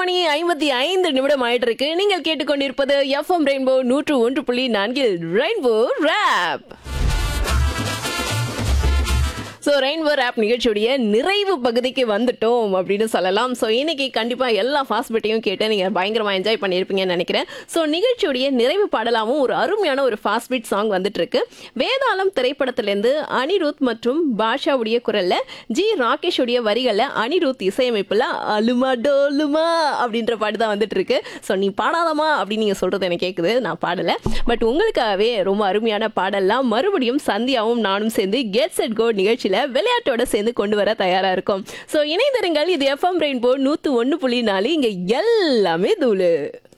மணி ஐம்பத்தி ஐந்து நிமிடம் ஆயிட்டு இருக்கு நீங்கள் கேட்டுக்கொண்டிருப்பது எஃப்எம் ரெயின்போ நூற்று ஒன்று புள்ளி நான்கில் rainbow rap so rainbow rap நிகழ்ச்சியுடைய நிறைவு பகுதிக்கு வந்துட்டோம் அப்படின்னு சொல்லலாம் ஸோ இன்னைக்கு கண்டிப்பாக எல்லா ஃபாஸ்ட் பிட்டையும் கேட்டு நீங்கள் பயங்கரமாக என்ஜாய் பண்ணியிருப்பீங்கன்னு நினைக்கிறேன் ஸோ நிகழ்ச்சியுடைய நிறைவு பாடலாகவும் ஒரு அருமையான ஒரு ஃபாஸ்ட் பீட் சாங் வந்துட்டு இருக்கு வேதாளம் திரைப்படத்திலேருந்து அனிருத் மற்றும் பாஷாவுடைய குரல்ல ஜி ராகேஷுடைய வரிகளில் அனிருத் இசையமைப்பில் அலுமா டோலுமா அப்படின்ற பாட்டு தான் வந்துட்டு இருக்கு ஸோ நீ பாடாதமா அப்படின்னு நீங்கள் சொல்றது எனக்கு கேட்குது நான் பாடலை பட் உங்களுக்காகவே ரொம்ப அருமையான பாடல்லாம் மறுபடியும் சந்தியாவும் நானும் சேர்ந்து கெட் செட் கோ நிகழ்ச்சியில் விளையாட்டோட சேர்ந்து கொண்டு வர தயாரா இருக்கும் ஸோ இணைந்திருங்கள் இது எஃப்எம் ரெயின்போ நூற்று ஒன்று புள்ளி நாலு இங்கே எல்லாமே தூளு